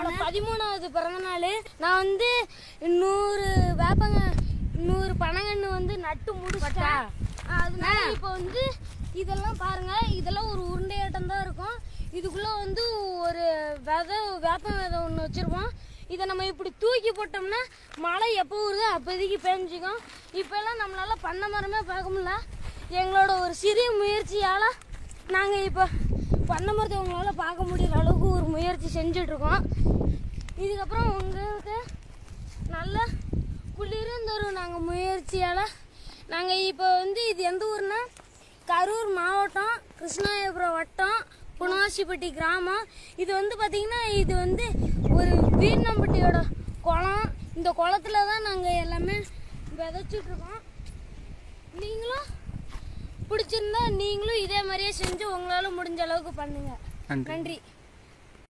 என்னோட பதிமூணாவது பிறந்த நாள் நான் வந்து நூறு வேப்பங்க நூறு பனங்கன்று வந்து நட்டு முடிச்சிட்டேன் அதனால இப்போ வந்து இதெல்லாம் பாருங்க இதெல்லாம் ஒரு உருண்டையாட்டம் தான் இருக்கும் இதுக்குள்ள வந்து ஒரு விதை வேப்ப விதை ஒன்று வச்சிருப்போம் இதை நம்ம இப்படி தூக்கி போட்டோம்னா மழை எப்போ வருதோ அப்போதைக்கு பெஞ்சிக்கும் இப்போல்லாம் நம்மளால பண்ண மரமே பார்க்க முடியல எங்களோட ஒரு சிறிய முயற்சியால் நாங்கள் இப்போ பண்ண மரத்தை உங்களால் பார்க்க முடியற அளவுக்கு ஒரு முயற்சி செஞ்சுட்டு இருக்கோம் இதுக்கப்புறம் உங்களுக்கு நல்ல குளிரும் தரும் நாங்கள் முயற்சியால் நாங்கள் இப்போ வந்து இது எந்த ஊர்னா கரூர் மாவட்டம் கிருஷ்ணாயபுரம் வட்டம் புனவாசிப்பட்டி கிராமம் இது வந்து பார்த்திங்கன்னா இது வந்து ஒரு வீணம்பட்டியோட குளம் இந்த குளத்துல தான் நாங்கள் எல்லாமே விதைச்சிட்டு இருக்கோம் நீங்களும் பிடிச்சிருந்தா நீங்களும் இதே மாதிரியே செஞ்சு உங்களால் முடிஞ்ச அளவுக்கு பண்ணுங்க நன்றி நன்றி